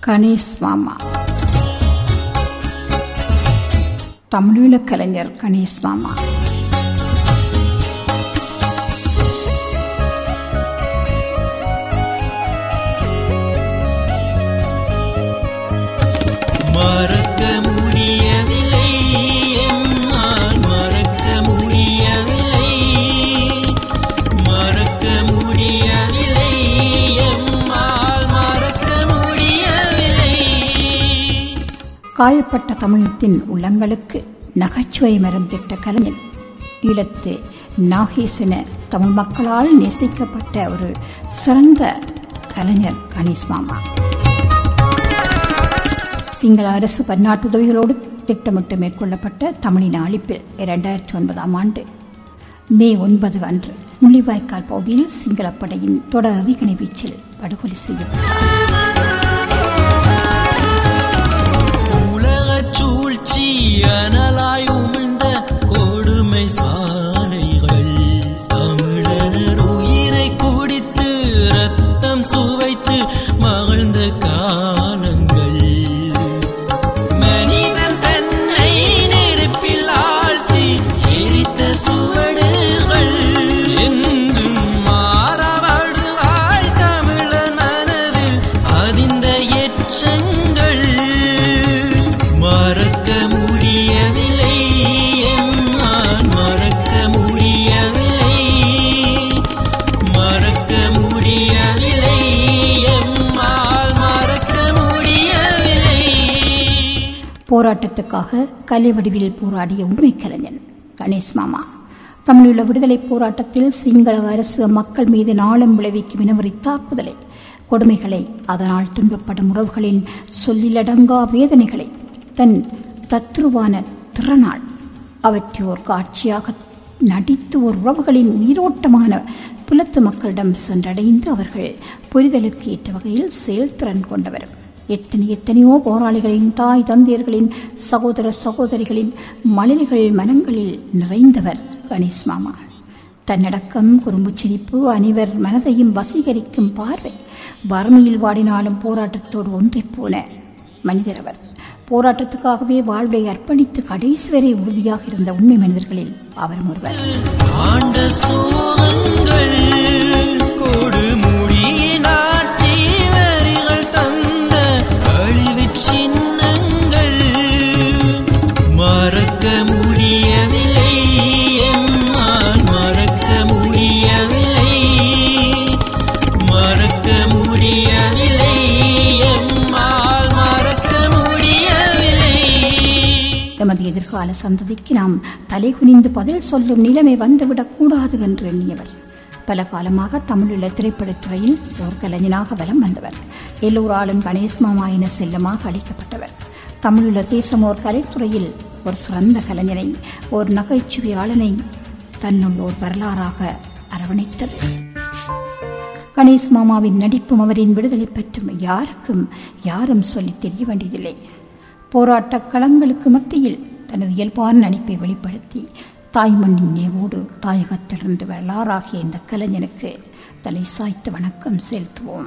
கணேஷ் மாமா தமிழீழ கலைஞர் கணேஷ் மாமா மறக்க முடியவில்லை எம்மால் மறக்க முடியவில்லை மறக்க முடியவில்லை எம்மால் மறக்க முடியவில்லை காயப்பட்ட தமிழத்தின் உள்ளங்களுக்கு நகைச்சுவை மருந்திட்ட கலைஞன் ஈழத்து நாகேசன தமிழ் மக்களால் நேசிக்கப்பட்ட ஒரு சிறந்த கலைஞர் கணேஷ் மாமா சிங்கள அரசு பன்னாட்டு உதவிகளோடு திட்டமிட்டு மேற்கொள்ளப்பட்ட தமிழின் அழிப்பில் இரண்டாயிரத்தி ஒன்பதாம் ஆண்டு மே ஒன்பது அன்று முள்ளிவாய்க்கால் பகுதியில் சிங்களப்படையின் தொடர் எறிகணை வீச்சில் படுகொலை செய்யப்பட்டார் உலகச் சூழ்ச்சி அனலாய் உமிழ்ந்த கொடுமை சாலைகள் தமிழர் உயிரை குடித்து ரத்தம் சுவைத்து மகிழ்ந்த காலங்கள் மனிதன் தன்னை நெருப்பில் ஆழ்த்தி எரித்த சுவடுகள் என்றும் மாறவாடுவாய் தமிழர் மனதில் பதிந்த எச்சங்கள் மறக்க முடியவில்லை எம்மால் மறக்க முடியவில்லை மறக்க முடியவில்லை எம்மால் மறக்க முடியவில்லை போராட்டத்துக்காக கலை வடிவில் போராடிய உண்மை கலைஞன் கணேஷ் மாமா தமிழீழ விடுதலை போராட்டத்தில் சிங்கள அரசு மக்கள் மீது நாளும் விளைவிக்கும் இனவரி தாக்குதலை கொடுமைகளை அதனால் துன்பப்படும் உறவுகளின் சொல்லிலடங்கா வேதனைகளை தன் தத்ருவான திறனாள் அவற்றை ஒரு காட்சியாக நடித்து ஒரு உறவுகளின் உயிரோட்டமான புலத்து மக்களிடம் சென்றடைந்து அவர்கள் புரிதலுக்கு ஏற்ற வகையில் செயல்திறன் கொண்டவர் எத்தனை எத்தனையோ போராளிகளின் தாய் தந்தையர்களின் சகோதர சகோதரிகளின் மழலைகள் மனங்களில் நிறைந்தவர் கணேஷ் மாமா தன்னடக்கம் குறும்பு சிரிப்பு அனைவர் மனதையும் வசீகரிக்கும் பார்வை வறுமையில் வாடினாலும் போராட்டத்தோடு ஒன்றிப் போன மனிதர் அவர் போராட்டத்துக்காகவே வாழ்வை அர்ப்பணித்து கடைசி வரை உறுதியாக இருந்த உண்மை மனிதர்களில் அவரும் ஒருவர் ஆண்ட சோகங்கள் கொடுமுடியின் ஆட்சி வரிகள் தந்த அழிவுச் சின்னங்கள் மறக்க முடியவில்லை எம்மால் மறக்க முடியவில்லை மறக்க முடியவில்லை எம்மால் மறக்க முடியவில்லை எமது எதிர்கால சந்ததிக்கு நாம் தலைகுனிந்து பதில் சொல்லும் நிலைமை வந்துவிடக் கூடாது என்று எண்ணியவர் பல காலமாக தமிழீழ திரைப்படத்துறையில் ஒரு கலைஞனாக வலம் வந்தவர் எல்லோராலும் கணேஷ் மாமா என செல்லமாக அழைக்கப்பட்டவர் தமிழீழ தேசம் ஒரு கலைத்துறையில் ஒரு சிறந்த கலைஞனை ஒரு நகைச்சுவையாளனை தன்னுள் ஒரு வரலாறாக அரவணைத்தது கணேஷ் மாமாவின் நடிப்பும் அவரின் விடுதலை பற்றும் யாருக்கும் யாரும் சொல்லித் தெரிய வேண்டியதில்லை போராட்ட களங்களுக்கு மத்தியில் தனது இயல்பான நடிப்பை வெளிப்படுத்தி தாய்மண்ணின் நினைவோடு தாயகத்திலிருந்து வரலாறாகிய இந்த கலைஞனுக்கு தலை சாய்த்து வணக்கம் செலுத்துவோம்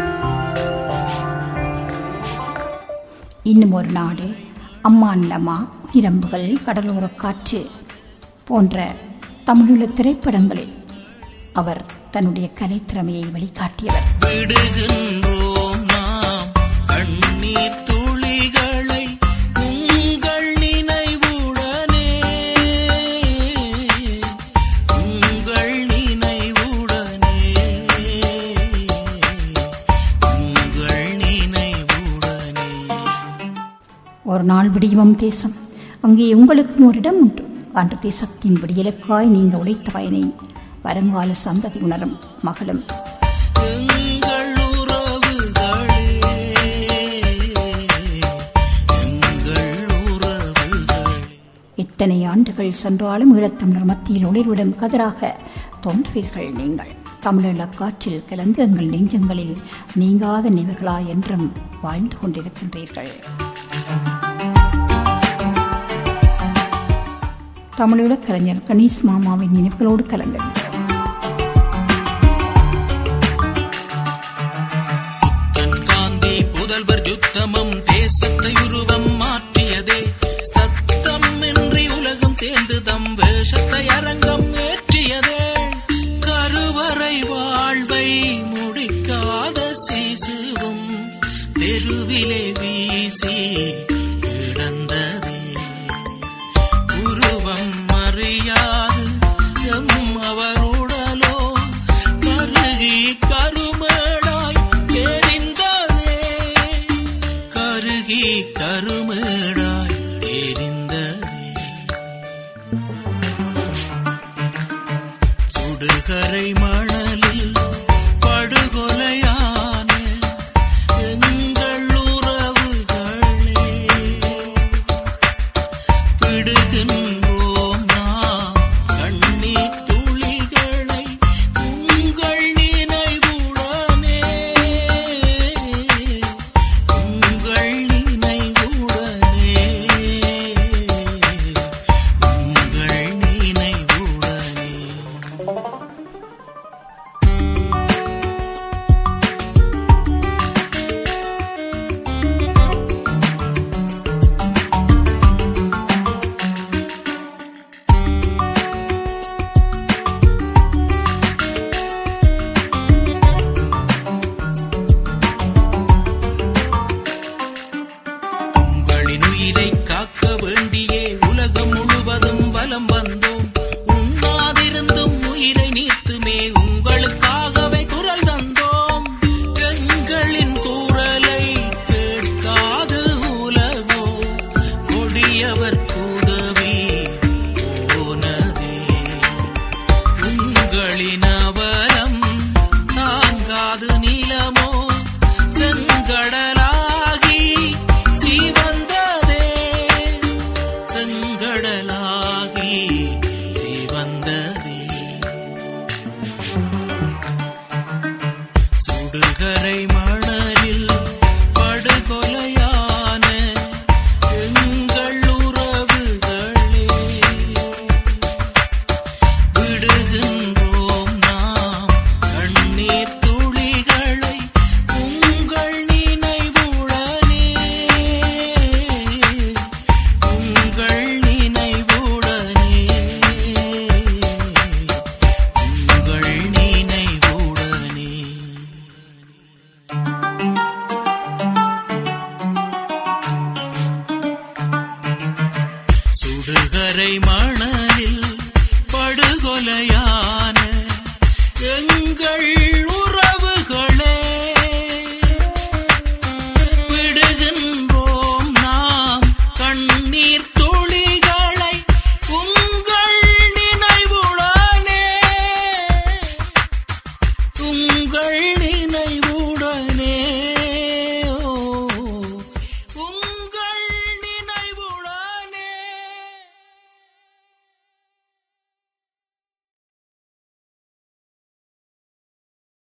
இன்னும் ஒரு நாடு அம்மான் லமா இரம்புகள் கடலோர காற்று போன்ற தமிழீழ திரைப்படங்களில் அவர் தன்னுடைய கலைத்திறமையை வெளிக்காட்டியவர் விடுகின்றோம் நாம் கண்ணீர் துளிகளை உங்கள் நினைவுடனே உங்கள் நினைவுடனே உங்கள் நினைவுடனே ஒரு நாள் விடியும் தேசம் அங்கே உங்களுக்கும் ஒரு இடம் உண்டு அன்று தேசத்தின் விடியலுக்காய் நீங்க உழைத்த பயனை வருங்கால சந்ததி உணரும் மகளும் எங்கள் உறவுகளே எங்கள் உறவுகளே எத்தனை ஆண்டுகள் சென்றாலும் ஈழத்தமிழர் மத்தியில் ஒளிர்விடும் கதிராக தோன்றுவீர்கள் நீங்கள் தமிழீழ காற்றில் கலந்து எங்கள் நெஞ்சங்களில் நீங்காத நினைவுகளாய் என்றும் வாழ்ந்து கொண்டிருக்கின்றீர்கள் தமிழீழ கலைஞர் கணேஷ் மாமாவின் நினைவுகளோடு கலந்து தன் காந்தி புதல்வர் யுத்த சுடுகரை மணலில் படுகொலையான எங்கள் உறவுகளே பிடுகின்றோம் நாம் கண்ணீர் துளிகளை உங்கள் நினைவுடனே உங்கள் நினைவுடனே உங்கள் நினைவுடனே உங்களின் உயிரை காக்க வேண்டியே உலகம் முழுவதும் வலம் வந்தோம் உண்ணாதிருந்தும் உயிரை நீத்துமே உங்களுக்காகவே குரல் தந்தோம் எங்களின் குரலை கேட்காது உலகோ கொடியவர் உதவி போனதே உங்களின் அவலம் தாங்காது நிலமோ செங்கடலாகி சிவந்ததே செங்கடலாகி சிவந்ததே சுடுகரை மணலில் படுகொலையான எங்கள் உறவுகளே விடுகின்றோம் நாம் கண்ணீர் துளிகளை உங்கள் நினைவுடனே உங்கள் நினைவுடனே உங்கள் நினைவுடனே சுடுகரை மணலில் படுகொலையா